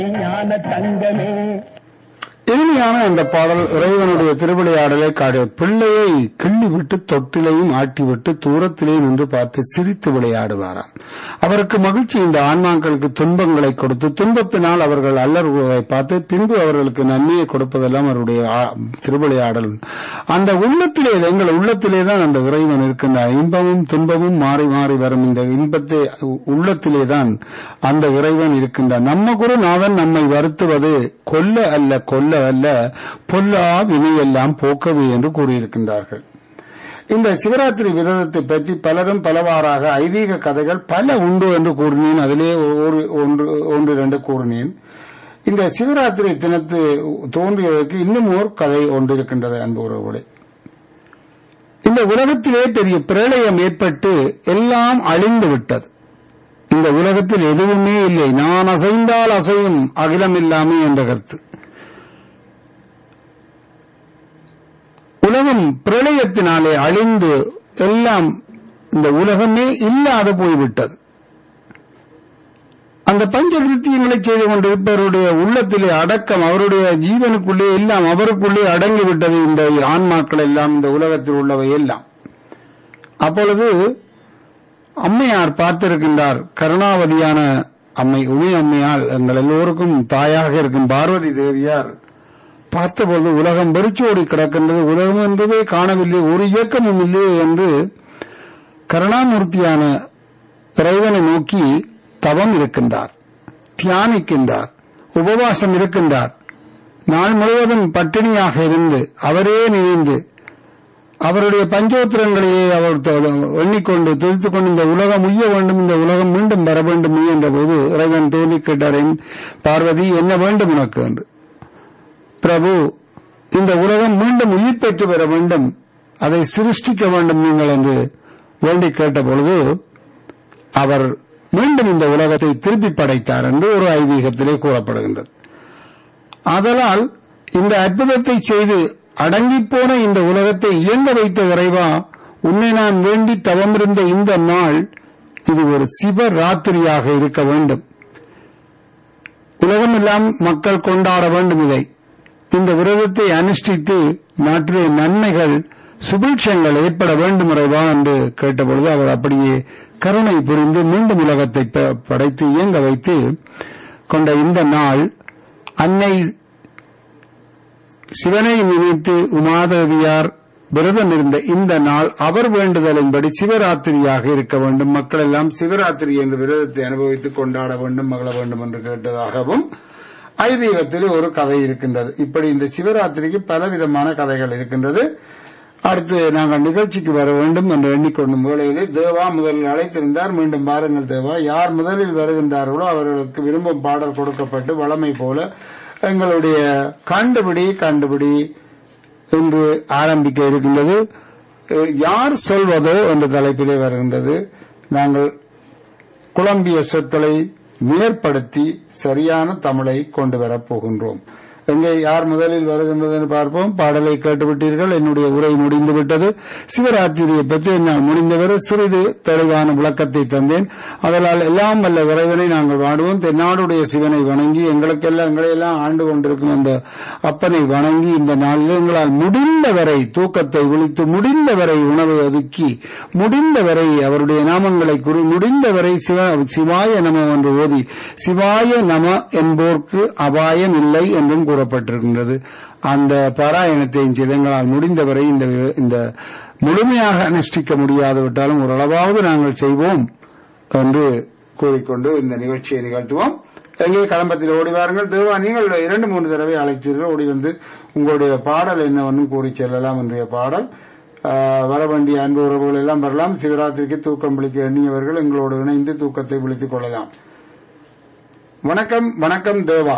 ஞான தங்கமே இனிமையான அந்த பாடல் இறைவனுடைய திருவிளையாடலை காடிய பிள்ளையை கிள்ளி விட்டு தொட்டிலையும் ஆட்டிவிட்டு தூரத்திலே நின்று பார்த்து சிரித்து விளையாடுவாராம் அவருக்கு மகிழ்ச்சி இந்த ஆன்மாக்களுக்கு துன்பங்களை கொடுத்து துன்பத்தினால் அவர்கள் அல்லறுவதை பார்த்து பின்பு அவர்களுக்கு நன்மையை கொடுப்பதெல்லாம் அவருடைய ஆ- திருவிளையாடல் அந்த உள்ளத்திலே எங்கள் உள்ளத்திலே தான் அந்த இறைவன் இருக்கின்றார் இன்பமும் துன்பமும் மாறி மாறி வரும் இந்த இன்பத்தை உள்ளத்திலே தான் அந்த இறைவன் இருக்கின்றார் நம்ம குரு நாதன் நம்மை வருத்துவது கொல்ல அல்ல கொல்ல அல்ல பொல்லா வினையெல்லாம் போக்கவே என்று கூறியிருக்கின்றார்கள் இந்த சிவராத்திரி விரதத்தை பற்றி பலரும் பலவாறாக ஐதீக கதைகள் பல உண்டு என்று கூறினேன் அதிலே ஒரு ஒன்று ஒன்று இரண்டு கூறினேன் இந்த சிவராத்திரி தினத்து தோன்றியதற்கு இன்னும் ஒரு கதை ஒன்று இருக்கின்றது அன்புறவுடைய இந்த உலகத்திலே பெரிய பிரளயம் ஏற்பட்டு எல்லாம் அழிந்து விட்டது இந்த உலகத்தில் எதுவுமே இல்லை நான் அசைந்தால் அசையும் அகிலம் இல்லாமை என்ற கருத்து உலகம் பிரளயத்தினாலே அழிந்து எல்லாம் இந்த உலகமே இல்லாது போய்விட்டது அந்த பஞ்சகிருத்தியங்களை செய்து கொண்டிருப்பவருடைய உள்ளத்திலே அடக்கம் அவருடைய ஜீவனுக்குள்ளே எல்லாம் அவருக்குள்ளே அடங்கிவிட்டது இந்த ஆன்மாக்கள் எல்லாம் இந்த உலகத்தில் உள்ளவை எல்லாம் அப்பொழுது அம்மையார் பார்த்திருக்கின்றார் கருணாவதியான அம்மை உமை அம்மையால் எங்கள் எல்லோருக்கும் தாயாக இருக்கும் பார்வதி தேவியார் பார்த்தபோது உலகம் வெறிச்சோடி கிடக்கின்றது உலகம் என்பதே காணவில்லை ஒரு இயக்கமும் இல்லையே என்று கருணாமூர்த்தியான இறைவனை நோக்கி தவம் இருக்கின்றார் தியானிக்கின்றார் உபவாசம் இருக்கின்றார் நாள் முழுவதும் பட்டினியாக இருந்து அவரே நினைந்து அவருடைய பஞ்சோத்திரங்களையே அவர் த- எண்ணிக்கொண்டு துதித்துக் கொண்டு இந்த உலகம் உய்ய வேண்டும் இந்த உலகம் மீண்டும் வர வேண்டும் என்ற போது இறைவன் தோல்வி கேட்டாரின் பார்வதி என்ன வேண்டும் உனக்கு என்று பிரபு இந்த உலகம் மீண்டும் உயிர் பெற்று பெற வேண்டும் அதை சிருஷ்டிக்க வேண்டும் நீங்கள் என்று வேண்டி கேட்ட பொழுது அவர் மீண்டும் இந்த உலகத்தை திருப்பி படைத்தார் என்று ஒரு ஐதீகத்திலே கூறப்படுகின்றது ஆதலால் இந்த அற்புதத்தை செய்து அடங்கிப்போன இந்த உலகத்தை இயங்க வைத்த இறைவா உன்னை நான் வேண்டி தவமிருந்த இந்த நாள் இது ஒரு சிவராத்திரியாக இருக்க வேண்டும் உலகமெல்லாம் மக்கள் கொண்டாட வேண்டும் இதை இந்த விரதத்தை அனுஷ்டித்து நாட்டிலே நன்மைகள் சுபிட்சங்கள் ஏற்பட வேண்டும் இறைவா என்று கேட்டபொழுது அவர் அப்படியே கருணை புரிந்து மீண்டும் உலகத்தை ப- படைத்து இயங்க வைத்து கொண்ட இந்த நாள் அன்னை சிவனை நினைத்து உமாதேவியார் விரதம் இருந்த இந்த நாள் அவர் வேண்டுதலின்படி சிவராத்திரியாக இருக்க வேண்டும் மக்கள் எல்லாம் சிவராத்திரி என்ற விரதத்தை அனுபவித்துக் கொண்டாட வேண்டும் மகள வேண்டும் என்று கேட்டதாகவும் ஐதீகத்தில் ஒரு கதை இருக்கின்றது இப்படி இந்த சிவராத்திரிக்கு பலவிதமான கதைகள் இருக்கின்றது அடுத்து நாங்கள் நிகழ்ச்சிக்கு வர வேண்டும் என்று எண்ணிக்கொள்ளும் வேளையிலே தேவா முதலில் அழைத்திருந்தார் மீண்டும் பாருங்கள் தேவா யார் முதலில் வருகின்றார்களோ அவர்களுக்கு விரும்பும் பாடல் கொடுக்கப்பட்டு வளமை போல எங்களுடைய கண்டுபிடி கண்டுபிடி என்று ஆரம்பிக்க இருக்கின்றது அஹ், யார் சொல்வதோ என்ற தலைப்பிலே வருகின்றது நாங்கள் குழம்பிய சொற்களை மேற்படுத்தி சரியான தமிழை கொண்டு வரப் போகின்றோம் எங்கே யார் முதலில் வருகின்றது என்று பார்ப்போம் பாடலை கேட்டுவிட்டீர்கள் என்னுடைய உரை முடிந்து விட்டது சிவராத்திரியை பற்றி என்னால் முடிந்தவரை சிறிது தெளிவான விளக்கத்தை தந்தேன் அதனால் எல்லாம் வல்ல இறைவனை நாங்கள் வாடுவோம் தென்னாடுடைய சிவனை வணங்கி எங்களுக்கெல்லாம் எங்களையெல்லாம் ஆண்டு கொண்டிருக்கும் அந்த அப்பனை வணங்கி இந்த நாளில் எங்களால் முடிந்தவரை தூக்கத்தை விழித்து முடிந்தவரை உணவை ஒதுக்கி முடிந்தவரை அவருடைய நாமங்களை கூறி முடிந்தவரை சிவ சிவாய நம என்று ஓதி சிவாய நம என்போர்க்கு அபாயம் இல்லை என்றும் கூறப்பட்டிருக்கின்றது அந்த பாராயணத்தையும் செய்து எங்களால் முடிந்தவரை இந்த இந்த முழுமையாக அனுஷ்டிக்க முடியாது விட்டாலும் ஓரளவாவது நாங்கள் செய்வோம் என்று கூறிக்கொண்டு இந்த நிகழ்ச்சியை நிகழ்த்துவோம் எங்கே களம்பத்தில் ஓடி வாருங்கள் தேவா நீங்கள் இரண்டு மூன்று தடவை அழைத்தீர்கள் ஓடி வந்து உங்களுடைய பாடல் என்னவென்னு கூறி செல்லலாம் இன்றைய பாடல் ஆஹ், வர வேண்டிய அன்பு உறவுகள் எல்லாம் வரலாம் சிவராத்திரிக்கு தூக்கம் விழிக்க எண்ணியவர்கள் எங்களோடு இணைந்து தூக்கத்தை விழித்துக் கொள்ளலாம் வணக்கம் வணக்கம் தேவா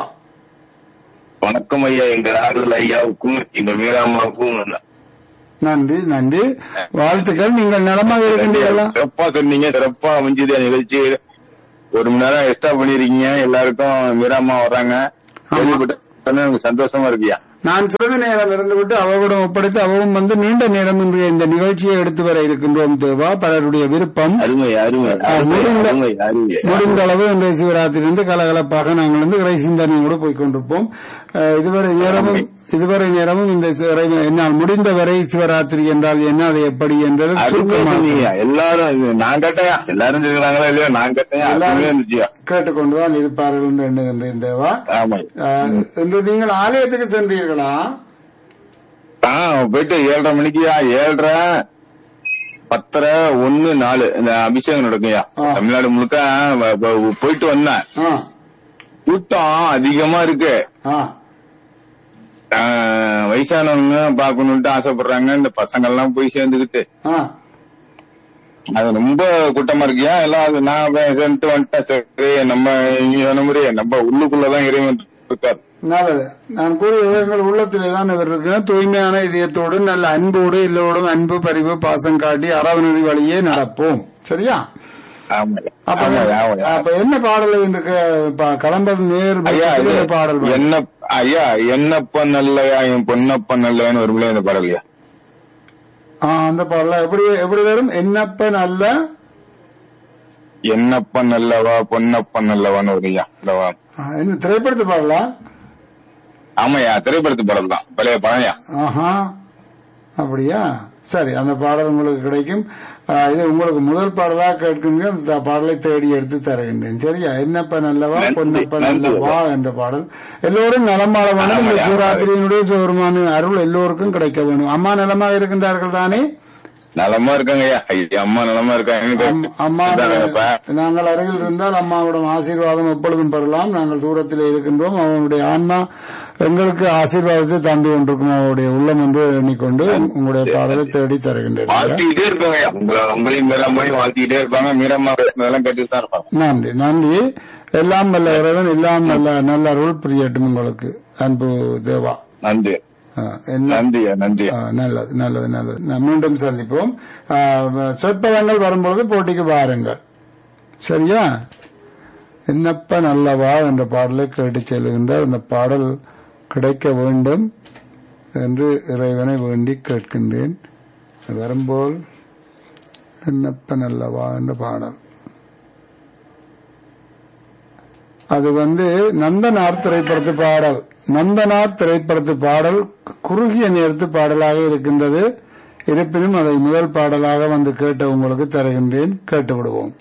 வணக்கம் ஐயா எங்க ஆறுதல் ஐயாவுக்கும் எங்க மீராமாவுக்கும் நன்றி நன்றி வாழ்த்துக்கள் நீங்கள் நலமாக இருக்கின்றீர்களா சிறப்பா சொன்னீங்க சிறப்பா அமைஞ்சது நிகழ்ச்சி ஒரு மணி நேரம் எக்ஸ்ட்ரா பண்ணிருக்கீங்க எல்லாருக்கும் மீராமா வர்றாங்க கேள்விப்பட்டு சொன்னா எனக்கு சந்தோஷமா இருக்குயா நான் சிறிது நேரம் இருந்துவிட்டு அவரிடம் ஒப்படைத்து அவரும் வந்து நீண்ட நேரம் இன்றைய இந்த நிகழ்ச்சியை எடுத்து வர இருக்கின்றோம் தேவா பலருடைய விருப்பம் அருமை அருமை அருமை முடிந்த- அருமை அருமை முடிந்த அளவு இன்றைய சிவராத்திரி இருந்து கலகலப்பாக நாங்கள் வந்து இறை சிந்தனையோடு போய் கொண்டிருப்போம் அஹ், இதுவரை நேரமும் இதுவரை நேரமும் இந்த இறை- என்னால் முடிந்தவரை சிவராத்திரி என்றால் என்ன அது எப்படி என்றது அருமை சுருக்கமாக சொன்னீங்க. எல்லாரும் இது நான் கேட்டையா எல்லாரும் சொல்றாங்களா இல்லையா நான் கேட்டையா அருமையா இருந்துச்சியா கேட்டுக்கொண்டுதான் இருப்பார்கள் என்று எண்ணுகின்றேன் தேவா ஆமா அஹ், இன்று நீங்கள் ஆலயத்துக்கு சென்றீர்களா ஆ போயிட்டு ஏழரை மணிக்குயா ஏழரை பத்தரை ஒண்ணு நாலு இந்த அபிஷேகம் நடக்கும்யா ஆ. தமிழ்நாடு முழுக்க வ- வ- போயிட்டு வந்தேன் ஆ, கூட்டம் அதிகமா இருக்கு ஆ, ஆ, வயசானவங்க பாக்கணும்ட்டு ஆசைப்படுறாங்க இந்த பசங்க எல்லாம் போய் சேர்ந்துக்கிட்டு ஆ. அது ரொம்ப கூட்டமா இருக்கியா எல்லாம் அது நான் போய் சேர்ந்துட்டு வந்துட்டேன் சரி நம்ம நீ சொன்ன மாதிரி நம்ம உள்ளுக்குள்ளதான் இறைவன் இருக்காரு நல்லது நான் கூறிய எங்கள் உள்ளத்திலே தான் இவர் இருக்கு தூய்மையான இதயத்தோடு நல்ல அன்போடு எல்லோரும் அன்பு பரிவு பாசம் காட்டி அரவணை வழியே நடப்போம் சரியா ஆமா அப்ப ஆமா ஆமா அப்ப என்ன பாடல் இந்த கிளம்பது நேர் ஐயா இது பக்கத்துல பாடல் வரும். என்ன ஐயா என்னப்ப நல்லையா என் பொன்னப்ப நல்லையான்னு வரும்ல இந்த பாடலையா ஆ, அந்த பாடல எப்படி எப்படி வரும் என்னப்ப நல்ல என்னப்ப நல்லவா பொன்னப்ப நல்லவான்னு வரும்யா இல்லவா ஆ, என்ன திரைப்படத்து பாடலா ஆமாய்யா திரைப்படத்து பாடல் தான் பழைய பழையா ஆஹா அப்படியா சரி அந்த பாடல் உங்களுக்கு கிடைக்கும் ஆ, இது உங்களுக்கு முதல் பாடலா கேட்கின்ற இந்த பாடலை தேடி எடுத்து தருகின்றேன் சரியா என்னப்ப நல்லவா நன்றி, பொன்னப்ப நன்றி. நல்லவா என்ற பாடல் எல்லோரும் நலமாட வேண்டும் இந்த ஆமாய்யா. சிவராத்திரியினுடைய சிவருமான அருள் எல்லோருக்கும் கிடைக்க வேண்டும் அம்மா நலமாக இருக்கின்றார்கள் தானே நலமா இருக்காங்கய்யா ஐயா அம்மா நலமா இருக்காங்க அம்- அம்மா நாங்கள் அருகில் இருந்தால் அம்மாவிடம் ஆசீர்வாதம் எப்பொழுதும் பெறலாம் நாங்கள் தூரத்தில் இருக்கின்றோம் அவனுடைய ஆன்மா எங்களுக்கு ஆசீர்வாதத்தை தந்து கொண்டிருக்கும் அவருடைய உள்ளம் என்று எண்ணிக்கொண்டு உங்களுடைய பாடலை தேடி தருகின்றேன் வாழ்த்திக்கிட்டே இருப்பாங்க உங்க- உங்களையும் மீராமையும் வாழ்த்திக்கிட்டே இருப்பாங்க மீரம்மா பேசுனதெல்லாம் கேட்டுட்டு தான் இருப்பாங்க நன்றி நன்றி எல்லாம் வல்ல இறைவன் எல்லாம் நல்ல நல்ல அருள் பிரியட்டும் உங்களுக்கு அன்பு தேவா நன்றி ஆ, என்ன நன்றியா நன்றி ஆ, நல்லது நல்லது நல்லது நான் மீண்டும் சந்திப்போம் ஆ, சொற்பதங்கள் வரும்பொழுது போட்டிக்கு வாருங்கள் சரியா என்னப்ப நல்லவா என்ற பாடலை கேட்டு செல்கின்றார் அந்த பாடல் கிடைக்க வேண்டும் என்று இறைவனை வேண்டி கேட்கின்றேன் வரும்போல் என்னப்ப நல்லவா என்ற பாடல் அது வந்து நந்தனார் திரைப்படத்து பாடல் நந்தனார் திரைப்படத்து பாடல் குறுகிய நேரத்து பாடலாக இருக்கின்றது இருப்பினும் அதை முதல் பாடலாக வந்து கேட்ட உங்களுக்கு தருகின்றேன் கேட்டு விடுவோம்